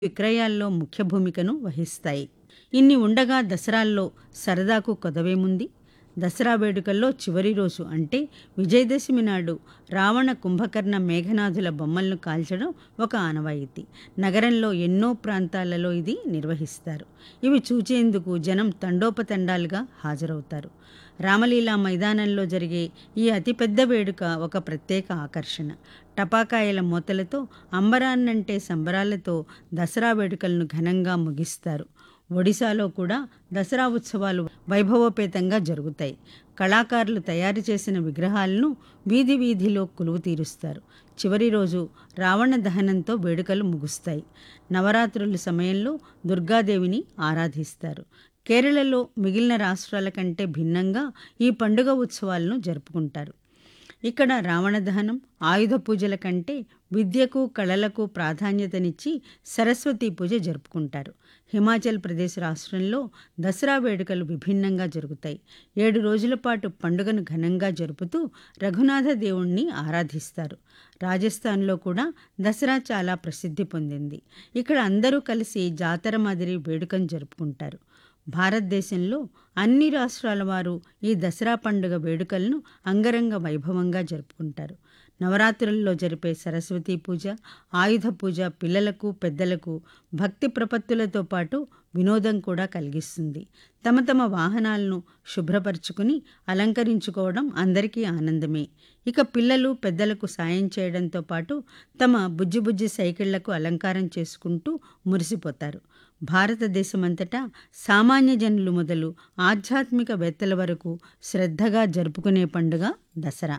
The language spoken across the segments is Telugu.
విక్రయాల్లో ముఖ్య భూమికను వహిస్తాయి ఇన్ని ఉండగా దసరాల్లో సరదాకు కొదవేముంది దసరా వేడుకల్లో చివరి రోజు అంటే విజయదశమి నాడు రావణ కుంభకర్ణ మేఘనాథుల బొమ్మలను కాల్చడం ఒక ఆనవాయితీ నగరంలో ఎన్నో ప్రాంతాలలో ఇది నిర్వహిస్తారు ఇవి చూచేందుకు జనం తండోపతండాలుగా హాజరవుతారు రామలీలా మైదానంలో జరిగే ఈ అతిపెద్ద వేడుక ఒక ప్రత్యేక ఆకర్షణ టపాకాయల మూతలతో అంబరాన్నంటే సంబరాలతో దసరా వేడుకలను ఘనంగా ముగిస్తారు ఒడిశాలో కూడా దసరా ఉత్సవాలు వైభవోపేతంగా జరుగుతాయి కళాకారులు తయారు చేసిన విగ్రహాలను వీధి వీధిలో కొలువు తీరుస్తారు చివరి రోజు రావణ దహనంతో వేడుకలు ముగుస్తాయి నవరాత్రుల సమయంలో దుర్గాదేవిని ఆరాధిస్తారు కేరళలో మిగిలిన రాష్ట్రాల కంటే భిన్నంగా ఈ పండుగ ఉత్సవాలను జరుపుకుంటారు ఇక్కడ రావణ దహనం ఆయుధ పూజల కంటే విద్యకు కళలకు ప్రాధాన్యతనిచ్చి సరస్వతీ పూజ జరుపుకుంటారు హిమాచల్ ప్రదేశ్ రాష్ట్రంలో దసరా వేడుకలు విభిన్నంగా జరుగుతాయి ఏడు రోజుల పాటు పండుగను ఘనంగా జరుపుతూ రఘునాథ దేవుణ్ణి ఆరాధిస్తారు రాజస్థాన్లో కూడా దసరా చాలా ప్రసిద్ధి పొందింది ఇక్కడ అందరూ కలిసి జాతర మాదిరి వేడుకను జరుపుకుంటారు భారతదేశంలో అన్ని రాష్ట్రాల వారు ఈ దసరా పండుగ వేడుకలను అంగరంగ వైభవంగా జరుపుకుంటారు నవరాత్రుల్లో జరిపే సరస్వతీ పూజ ఆయుధ పూజ పిల్లలకు పెద్దలకు భక్తి ప్రపత్తులతో పాటు వినోదం కూడా కలిగిస్తుంది తమ తమ వాహనాలను శుభ్రపరచుకుని అలంకరించుకోవడం అందరికీ ఆనందమే ఇక పిల్లలు పెద్దలకు సాయం చేయడంతో పాటు తమ బుజ్జి బుజ్జి సైకిళ్లకు అలంకారం చేసుకుంటూ మురిసిపోతారు భారతదేశమంతటా సామాన్య జనులు మొదలు ఆధ్యాత్మికవేత్తల వరకు శ్రద్ధగా జరుపుకునే పండుగ దసరా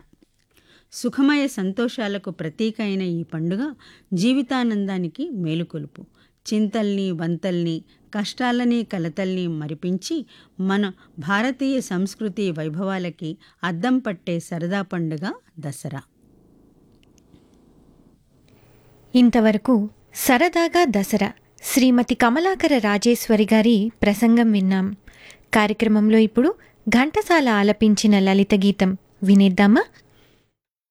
సుఖమయ సంతోషాలకు ప్రతీక అయిన ఈ పండుగ జీవితానందానికి మేలుకొలుపు చింతల్ని వంతల్ని కష్టాలని కలతల్ని మరిపించి మన భారతీయ సంస్కృతి వైభవాలకి అద్దం పట్టే సరదా పండుగ దసరా ఇంతవరకు సరదాగా దసరా శ్రీమతి కమలాకర రాజేశ్వరి గారి ప్రసంగం విన్నాం కార్యక్రమంలో ఇప్పుడు ఘంటసాల ఆలపించిన లలిత గీతం వినేద్దామా